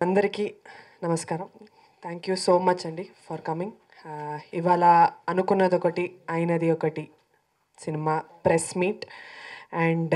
అందరికీ నమస్కారం thank you so much అండి ఫర్ కమింగ్ ఇవాళ అనుకున్నది ఒకటి అయినది ఒకటి సినిమా ప్రెస్ మీట్ అండ్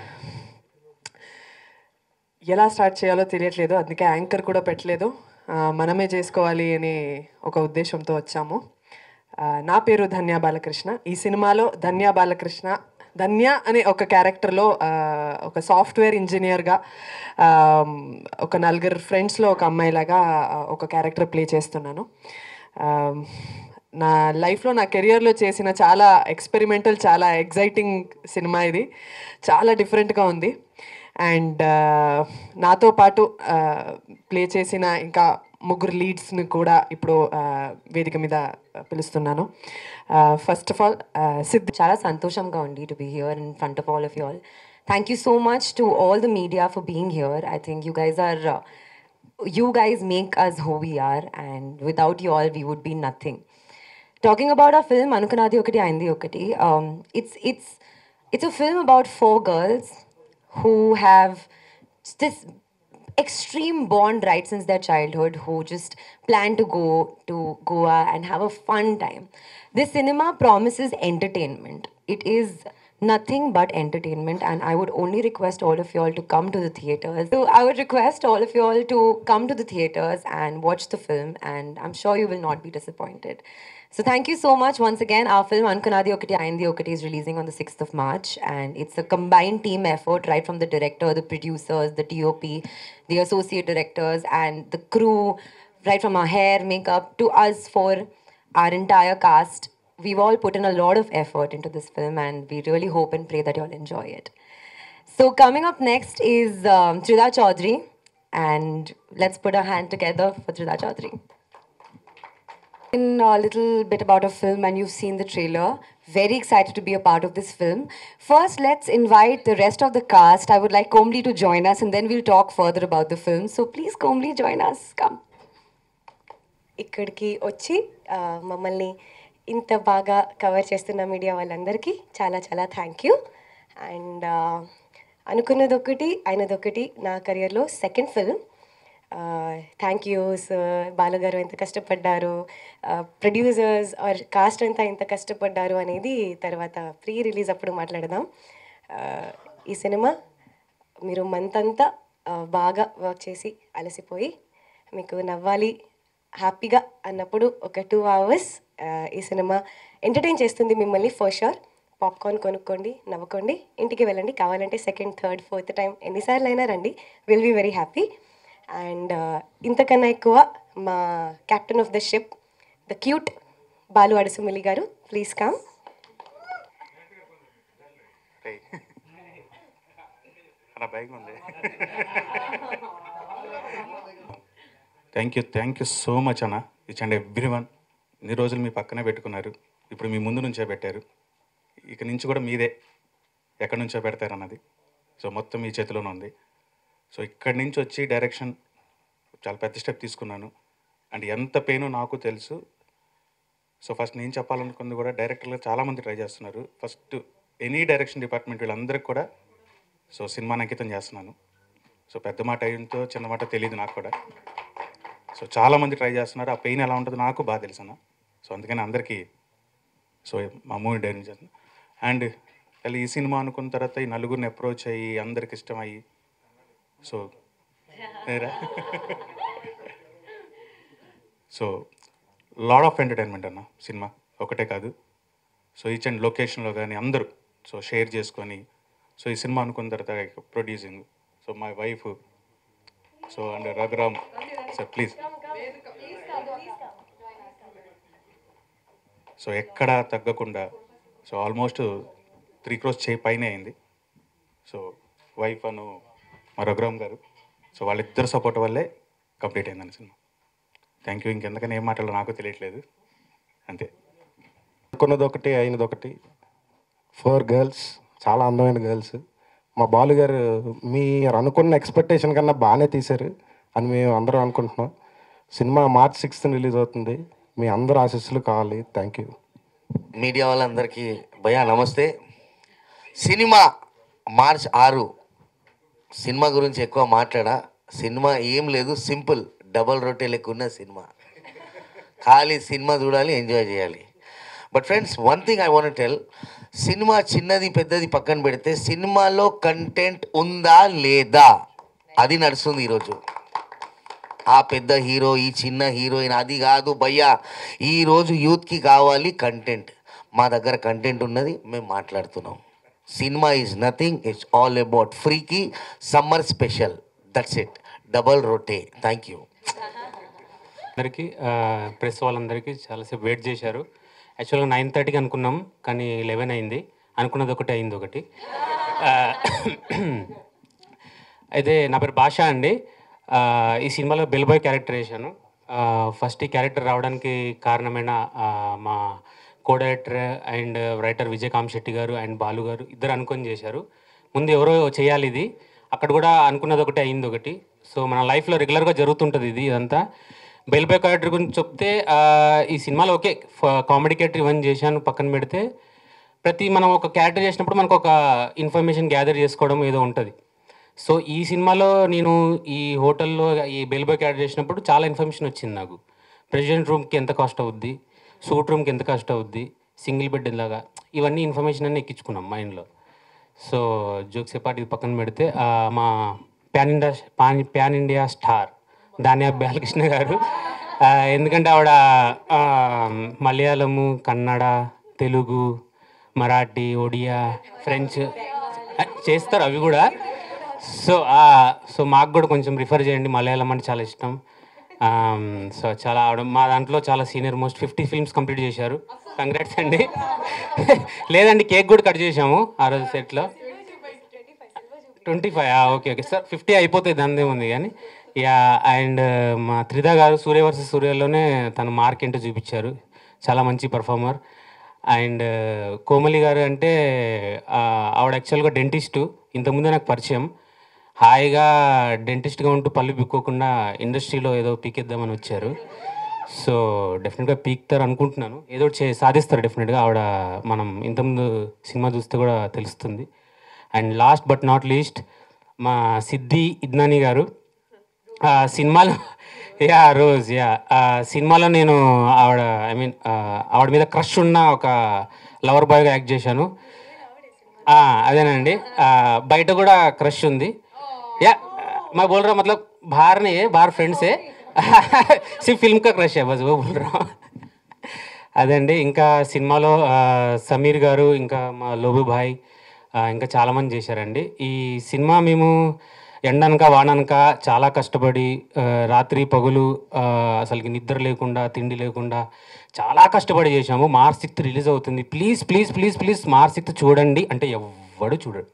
ఎలా స్టార్ట్ చేయాలో తెలియట్లేదు అందుకే యాంకర్ కూడా పెట్టలేదు ఆ, మనమే చేసుకోవాలి అనే ఒక ఉద్దేశంతో వచ్చాము ఆ, నా పేరు ధన్య బాలకృష్ణ ఈ సినిమాలో ధన్య బాలకృష్ణ ధన్య అనే ఒక క్యారెక్టర్లో ఆ, ఒక సాఫ్ట్వేర్ ఇంజనీర్గా ఆ, ఒక నలుగురు ఫ్రెండ్స్లో ఒక అమ్మాయిలాగా ఆ, ఒక క్యారెక్టర్ ప్లే చేస్తున్నాను ఆ, నా లైఫ్లో నా కెరియర్లో చేసిన చాలా ఎక్స్పెరిమెంటల్ చాలా ఎగ్జైటింగ్ సినిమా ఇది చాలా డిఫరెంట్గా ఉంది అండ్ నాతో పాటు ప్లే చేసిన ఇంకా ముగ్గురు లీడ్స్ని కూడా ఇప్పుడు ఆ, వేదిక మీద పిలుస్తున్నాను ఫస్ట్ ఆఫ్ ఆల్ సిద్ధ్ చాలా సంతోషంగా ఉంది to be here in front of all of you all thank you so much to all the media for being here I think you guys are you guys make us who we are and without you all we would be nothing talking about a film అనుకున్నది ఒకటి అయింది ఒకటి it's it's it's a film about four girls who have this extreme bond right since their childhood who just plan to go to Goa and have a fun time. This cinema promises entertainment. It is nothing but entertainment and I would only request all of you all to come to the theaters. So I would request all of you all to come to the theaters and watch the film and I'm sure you will not be disappointed. So thank you so much once again. Our film Ankanadi Okati Ayindi Okati is releasing on the 6th of March and it's a combined team effort right from the director, the producers, the DOP, the associate directors and the crew, right from our hair, makeup to us for our entire cast. We've all put in a lot of effort into this film and we really hope and pray that you all enjoy it. So coming up next is um, Trida Chaudhary and let's put our hand together for Trida Chaudhary. in a little bit about a film and you've seen the trailer. Very excited to be a part of this film. First, let's invite the rest of the cast. I would like Komli to join us and then we'll talk further about the film. So please, Komli, join us. Come. ఇక్కడికి వచ్చి ఆ, మమ్మల్ని ఇంత బాగా cover చేస్తున్న media వాళ్ళందరికీ చాలా చాలా థ్యాంక్ యూ అండ్ అనుకున్నది ఒకటి అయినది ఒకటి నా కెరియర్లో second film thank you sir బాలుగారు ఎంత కష్టపడ్డారు ప్రొడ్యూసర్స్ ఆర్ కాస్ట్ అంతా ఎంత కష్టపడ్డారు అనేది తర్వాత ప్రీ రిలీజ్ అప్పుడు మాట్లాడదాం ఆ, ఈ సినిమా మీరు మంత్ అంతా ఆ, బాగా వర్క్ చేసి అలసిపోయి మీకు నవ్వాలి హ్యాపీగా అన్నప్పుడు ఒక టూ అవర్స్ ఈ సినిమా ఎంటర్టైన్ చేస్తుంది మిమ్మల్ని ఫర్ షూర్ పాప్కార్న్ కొనుక్కోండి నవ్వుకోండి ఇంటికి వెళ్ళండి కావాలంటే సెకండ్ థర్డ్ ఫోర్త్ టైం ఎన్నిసార్లు అయినా రండి will be very happy and ఇంతకన్నా ఎక్కువ మా captain of the ship the cute Balu Adusumilli garu please come అలా బైక్ ఉంది thank you thank you so much అన్న ఇచ్ అండ్ ఎవ్రీ వన్ ఇన్ని రోజులు మీ పక్కనే పెట్టుకున్నారు ఇప్పుడు మీ ముందు నుంచే పెట్టారు ఇక నుంచి కూడా మీదే ఎక్కడి నుంచో పెడతారన్నది సో మొత్తం మీ చేతిలోనే ఉంది సో ఇక్కడి నుంచి వచ్చి డైరెక్షన్ చాలా పెద్ద స్టెప్ తీసుకున్నాను అండ్ ఎంత పెయినో నాకు తెలుసు సో ఫస్ట్ నేను చెప్పాలనుకుంది కూడా డైరెక్టర్లు చాలామంది ట్రై చేస్తున్నారు ఫస్ట్ ఎనీ డైరెక్షన్ డిపార్ట్మెంట్ వీళ్ళందరికీ కూడా సో సినిమాని అంకితం చేస్తున్నాను సో పెద్ద మాట అయ్యంతో చిన్న మాట తెలియదు నాకు కూడా సో చాలామంది ట్రై చేస్తున్నారు ఆ పెయిన్ ఎలా ఉంటుందో నాకు బాగా తెలుసు అన్న సో అందుకని అందరికీ సో మా మూవీ డైరెక్ట్ చేస్తున్నాను అండ్ మళ్ళీ ఈ సినిమా అనుకున్న తర్వాత ఈ నలుగురిని అప్రోచ్ అయ్యి అందరికి ఇష్టం అయ్యి సో నేరా సో లాడ్ ఆఫ్ ఎంటర్టైన్మెంట్ అన్న సినిమా ఒకటే కాదు సో ఈచ్ అండ్ లొకేషన్లో కానీ అందరూ సో షేర్ చేసుకొని సో ఈ సినిమా అనుకున్న తర్వాత producing so my wife so and Raghuram sir please so ఎక్కడా తగ్గకుండా సో ఆల్మోస్ట్ త్రీ క్రోస్ చే పైన అయింది సో వైఫ్ అను మా రఘురామ్ గారు సో వాళ్ళిద్దరు సపోర్ట్ వల్లే కంప్లీట్ అయిందండి సినిమా థ్యాంక్ యూ ఇంకెందుకని ఏం మాట్లాడాలో నాకు తెలియట్లేదు అంతే అనుకున్నది ఒకటి అయినది ఒకటి ఫోర్ గర్ల్స్ చాలా అందమైన గర్ల్స్ మా బాలు గారు మీరు అనుకున్న ఎక్స్పెక్టేషన్ కన్నా బాగానే తీశారు అని మేము అందరం అనుకుంటున్నాం సినిమా మార్చ్ సిక్స్త్ రిలీజ్ అవుతుంది మీ అందరూ ఆశీస్సులు కావాలి థ్యాంక్ యూ మీడియా వాళ్ళందరికీ భయా నమస్తే సినిమా మార్చ్ ఆరు సినిమా గురించి ఎక్కువ మాట్లాడా సినిమా ఏం లేదు సింపుల్ డబల్ రొట్టె లెక్క ఉన్న సినిమా ఖాళీ సినిమా చూడాలి ఎంజాయ్ చేయాలి but friends one thing I want tell cinema చిన్నది పెద్దది పక్కన పెడితే సినిమాలో కంటెంట్ ఉందా లేదా అది నడుస్తుంది ఈరోజు ఆ పెద్ద హీరో ఈ చిన్న హీరోయిన్ అది కాదు భయ్యా ఈరోజు యూత్కి కావాలి కంటెంట్ మా దగ్గర కంటెంట్ ఉన్నది మేము మాట్లాడుతున్నాం cinema is nothing it's all about ఫ్రీకి summer special that's it double రొటే థ్యాంక్ యూ అందరికీ ప్రెస్ వాళ్ళందరికీ చాలాసేపు వెయిట్ చేశారు యాక్చువల్గా నైన్ థర్టీకి అనుకున్నాం కానీ లెవెన్ అయింది అనుకున్నది ఒకటి అయింది ఒకటి ఆ, అయితే నా పేరు భాష అండి ఆ, ఈ సినిమాలో బెల్బాయ్ క్యారెక్టర్ వేసాను ఆ, ఫస్ట్ ఈ క్యారెక్టర్ రావడానికి కారణమైన ఆ, మా co director and writer Vijayakanth Shetty garu and Balu గారు ఇద్దరు అనుకొని చేశారు ముందు ఎవరో చేయాలి ఇది అక్కడ కూడా అనుకున్నది ఒకటి అయింది ఒకటి సో మన లైఫ్లో రెగ్యులర్గా జరుగుతుంటుంది ఇది ఇదంతా బెల్బాయ్ క్యారెక్టర్ గురించి చెప్తే ఆ, ఈ సినిమాలో ఓకే కామెడీ క్యారెక్టర్ ఇవన్నీ చేశాను పక్కన పెడితే ప్రతి మనం ఒక క్యారెక్టర్ చేసినప్పుడు మనకు ఒక ఇన్ఫర్మేషన్ గ్యాదర్ చేసుకోవడం ఏదో ఉంటుంది సో ఈ సినిమాలో నేను ఈ హోటల్లో ఈ బెల్బాయ్ క్యారెక్టర్ చేసినప్పుడు చాలా ఇన్ఫర్మేషన్ వచ్చింది నాకు ప్రెసిడెంట్ రూమ్కి ఎంత కాస్ట్ అవుద్ది సూట్ రూమ్కి ఎంత కాస్ట్ అవుద్ది సింగిల్ బెడ్ లాగా ఇవన్నీ ఇన్ఫర్మేషన్ అన్నీ ఎక్కించుకున్నాం మైండ్లో సో జోక్స్ పాటు ఇది పక్కన పెడితే ఆ, మా pan India pan pan India star Dhaniya Balakrishna garu ఆ, ఎందుకంటే ఆవిడ ఆ, మలయాళము కన్నడ తెలుగు మరాఠీ ఒడియా ఫ్రెంచ్ ఆ, చేస్తారు అవి కూడా సో సో మాకు కూడా కొంచెం రిఫర్ చేయండి మలయాళం అంటే చాలా ఇష్టం ఆమ్, సో చాలా ఆవిడ మా దాంట్లో చాలా senior most fifty films complete చేశారు కంగ్రాట్స్ అండి లేదండి కేక్ కూడా కట్ చేసాము ఆ రోజు సెట్లో twenty five okay okay sir fifty అయిపోతుంది దాని ఉంది కానీ యా అండ్ మా త్రిధా గారు సూర్య వర్సెస్ సూర్యలోనే తన మార్క్ ఏంటో చూపించారు చాలా మంచి పర్ఫార్మర్ అండ్ కోమలి గారు అంటే ఆ, ఆవిడ యాక్చువల్గా డెంటిస్టు ఇంతకుముందే నాకు పరిచయం హాయిగా డెంటిస్ట్గా ఉంటూ పళ్ళు పిక్కోకుండా ఇండస్ట్రీలో ఏదో పీకేద్దామని వచ్చారు సో డెఫినెట్గా పీక్తారు అనుకుంటున్నాను ఏదో ఒకటి చే సాధిస్తారు డెఫినెట్గా ఆవిడ మనం ఇంతకుముందు సినిమా చూస్తే కూడా తెలుస్తుంది and last but not least మా సిద్ధి ఇద్నాని గారు ఆ సినిమాలో యా రోజ్ యా ఆ సినిమాలో నేను ఆవిడ ఐ మీన్ ఆవిడ మీద క్రష్ ఉన్న ఒక లవర్ బాయ్గా యాక్ట్ చేశాను ఆ, అదేనండి ఆ, బయట కూడా క్రష్ ఉంది యా मैं बोल रहा हूँ मतलब बाहर नहीं है बाहर फ्रेंड्स है सिर्फ फिल्म का क्रश है बस वो बोल रहा हूँ అదండి ఇంకా సినిమాలో ఆ, సమీర్ గారు ఇంకా మా లోబు భాయ్ ఆ, ఇంకా చాలామంది చేశారండి ఈ సినిమా మేము ఎండనక వాననక చాలా కష్టపడి ఆ, రాత్రి పగులు ఆ, అసలుకి నిద్ర లేకుండా తిండి లేకుండా చాలా కష్టపడి చేశాము మార్చ్ సిక్స్త్ రిలీజ్ అవుతుంది please please please please March sixth చూడండి అంటే ఎవ్వడు చూడడు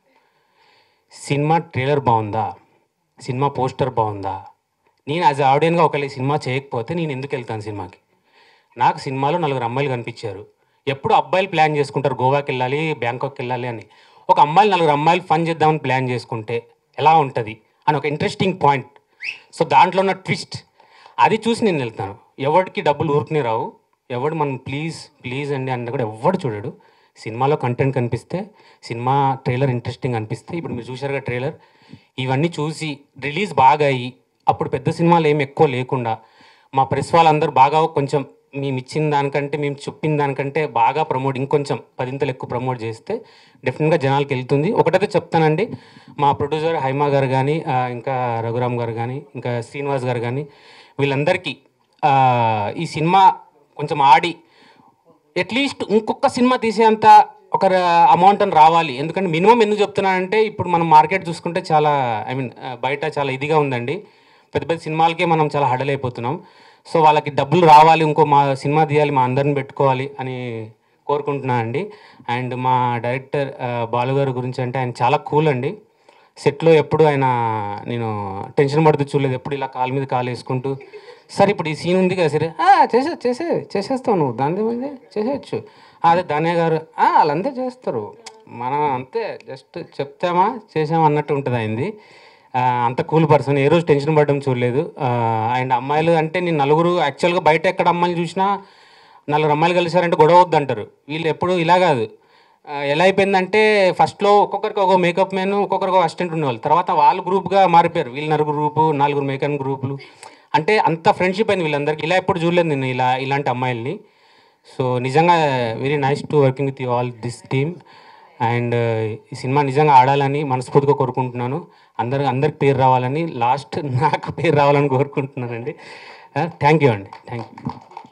సినిమా ట్రైలర్ బాగుందా సినిమా పోస్టర్ బాగుందా నేను యాజ్ ఆడియన్గా ఒకవేళ ఈ సినిమా చేయకపోతే నేను ఎందుకు వెళ్తాను సినిమాకి నాకు సినిమాలో నలుగురు అమ్మాయిలు కనిపించారు ఎప్పుడు అబ్బాయిలు ప్లాన్ చేసుకుంటారు గోవాకి వెళ్ళాలి బ్యాంకాక్ వెళ్ళాలి అని ఒక అమ్మాయిలు నలుగురు అమ్మాయిలు ఫన్ చేద్దామని ప్లాన్ చేసుకుంటే ఎలా ఉంటుంది అని ఒక ఇంట్రెస్టింగ్ పాయింట్ సో దాంట్లో ఉన్న ట్విస్ట్ అది చూసి నేను వెళ్తాను ఎవరికి డబ్బులు ఊరుకునే రావు ఎవడు మనం ప్లీజ్ ప్లీజ్ అండి అంటే కూడా ఎవడు చూడడు సినిమాలో కంటెంట్ కనిపిస్తే సినిమా ట్రైలర్ ఇంట్రెస్టింగ్ అనిపిస్తే ఇప్పుడు మీరు చూశారుగా ట్రైలర్ ఇవన్నీ చూసి రిలీజ్ బాగా అయ్యి అప్పుడు పెద్ద సినిమాలు ఏమి ఎక్కువ లేకుండా మా ప్రెస్ వాళ్ళందరూ బాగా కొంచెం మేము ఇచ్చిన దానికంటే మేము చెప్పిన దానికంటే బాగా ప్రమోట్ ఇంకొంచెం పదింతలు ఎక్కువ ప్రమోట్ చేస్తే డెఫినెట్గా జనాలకి వెళ్తుంది ఒకటైతే చెప్తానండి మా ప్రొడ్యూసర్ హైమా గారు కానీ ఆ, ఇంకా రఘురామ్ గారు కానీ ఇంకా శ్రీనివాస్ గారు కానీ వీళ్ళందరికీ ఆ, ఈ సినిమా కొంచెం ఆడి అట్లీస్ట్ ఇంకొక సినిమా తీసేంత ఒక అమౌంట్ అని రావాలి ఎందుకంటే మినిమం ఎందుకు చెప్తున్నానంటే ఇప్పుడు మనం మార్కెట్ చూసుకుంటే చాలా ఐ మీన్ బయట చాలా ఇదిగా ఉందండి పెద్ద పెద్ద సినిమాలకే మనం చాలా హడలైపోతున్నాం సో వాళ్ళకి డబ్బులు రావాలి ఇంకో మా సినిమా తీయాలి మా అందరిని పెట్టుకోవాలి అని కోరుకుంటున్నాను అండి అండ్ మా డైరెక్టర్ ఆ, బాలు గారి గురించి అంటే ఆయన చాలా కూల్ అండి సెట్లో ఎప్పుడు ఆయన నేను టెన్షన్ పడుతూ చూడలేదు ఎప్పుడు ఇలా కాలు మీద కాలు వేసుకుంటూ సార్ ఇప్పుడు ఈ సీన్ ఉంది కదా సరే "ఆ, చేసే చేసే చేసేస్తావు నువ్వు దాని ఏముంది చేసేయచ్చు "ఆ, అదే ధాన్య గారు "ఆ, వాళ్ళంతే చేస్తారు మనం అంతే జస్ట్ చెప్తామా చేసామా అన్నట్టు ఉంటుంది అయింది అంత కూల్ పర్సన్ ఏ రోజు టెన్షన్ పడడం చూడలేదు అండ్ అమ్మాయిలు అంటే నేను నలుగురు యాక్చువల్గా బయట ఎక్కడ అమ్మాయిలు చూసినా నలుగురు అమ్మాయిలు కలిసారంటే గొడవ వద్దు అంటారు వీళ్ళు ఎప్పుడు ఇలా కాదు ఆ, ఎలా అయిపోయిందంటే ఫస్ట్లో ఒక్కొక్కరికి ఒక మేకప్ మ్యాన్ ఒక్కొక్కరికి ఒక అసిస్టెంట్ ఉండేవాళ్ళు తర్వాత వాళ్ళు గ్రూప్గా మారిపోయారు వీళ్ళు నలుగురు గ్రూపు నలుగురు మేకప్ గ్రూపులు అంటే అంత ఫ్రెండ్షిప్ అయింది వీళ్ళందరికీ ఇలా ఎప్పుడు చూడలేదు నేను ఇలా ఇలాంటి అమ్మాయిల్ని సో నిజంగా very nice to working with you all this team and ఈ సినిమా నిజంగా ఆడాలని మనస్ఫూర్తిగా కోరుకుంటున్నాను అందరు అందరికి పేరు రావాలని లాస్ట్ నాకు పేరు రావాలని కోరుకుంటున్నానండి థ్యాంక్ యూ అండి థ్యాంక్ యూ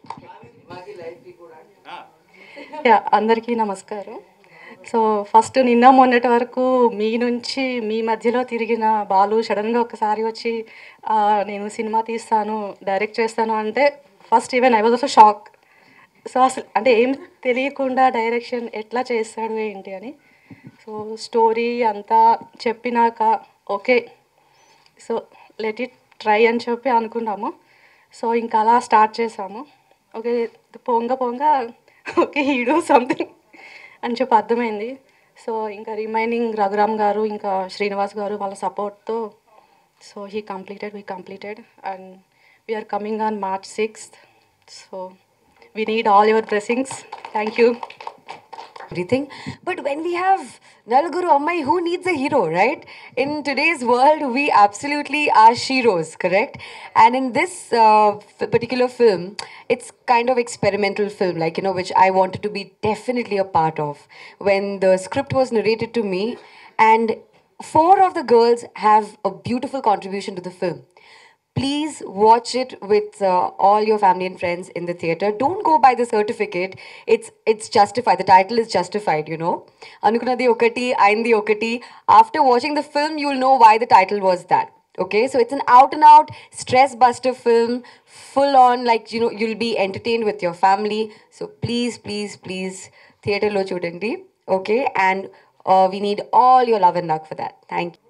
యా అందరికీ నమస్కారం సో ఫస్ట్ నిన్న మొన్నటి వరకు మీ నుంచి మీ మధ్యలో తిరిగిన బాలు సడన్గా ఒకసారి వచ్చి "ఆ, నేను సినిమా తీస్తాను డైరెక్ట్ చేస్తాను అంటే first even I was also shock so అసలు అంటే ఏం తెలియకుండా డైరెక్షన్ ఎట్లా చేస్తాడు ఏంటి అని సో స్టోరీ అంతా చెప్పినాక okay so let it try అని చెప్పి అనుకున్నాము సో ఇంకా అలా స్టార్ట్ చేసాము ఓకే పోంగ పోంగ ఓకే హీడో సంథింగ్ అని చెప్పి అర్థమైంది సో ఇంకా రిమైనింగ్ రఘురామ్ గారు ఇంకా శ్రీనివాస్ గారు వాళ్ళ సపోర్ట్తో so he completed we completed and we are coming on March sixth so we need all your blessings thank you everything. But when we have Nalguru Ammai, who needs a hero, right? In today's world, we absolutely are sheroes, correct? And in this uh, f- particular film, it's kind of experimental film, like, you know, which I wanted to be definitely a part of. When the script was narrated to me, and four of the girls have a beautiful contribution to the film please watch it with uh, all your family and friends in the theater don't go by the certificate it's it's justified the title is justified you know anukunadi okati aindi okati after watching the film you'll know why the title was that okay so it's an out and out stress buster film full on like you know you'll be entertained with your family so please please please theater lo chudandi okay and uh, we need all your love and luck for that thank you